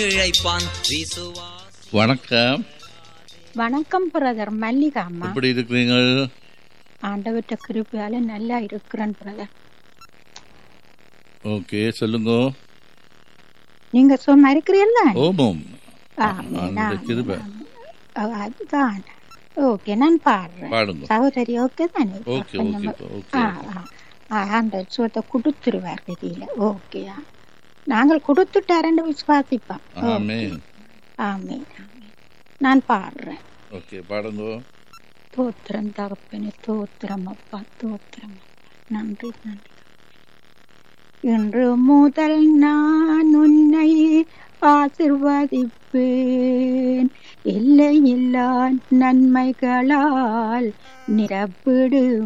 இழைப்பான் விசுவாசி வணக்கம் வணக்கம் பிரதர் மல்லிகா அம்மா எப்படி இருக்கிறீங்க ஆண்டவற்ற கிருப்பையால நல்லா இருக்கிறேன் பிரதர் ஓகே சொல்லுங்க நீங்க சும்மா இருக்கிறீல்ல ஓமம் ஆமே, அந்த நான், கிருபை ஓ, அதுதான் ஓகே நான் பாடுறேன் பாடுங்க சகோதரி ஓகே தானே ஓகே அப்ப ஓகே நம்ம- ஓகே ஆ, ஆ. ஆ, அந்த சுகத்தை கொடுத்துருவார் கதியில ஓகே நாங்கள் கொடுத்துட்டாரன்னு விசுவாசிப்போம் ஆமே ஆமே நான் பாடுறேன் ஓகே பாடுங்க தோத்திரம் தகப்பனே தோத்திரம் அப்பா தோத்திரம் அப்பா நன்றி நன்றி இன்று முதல் நான் உன்னை ஆசிர்வதிப்பேன் எல்லையில்லா நன்மைகளால் நிரப்பிடு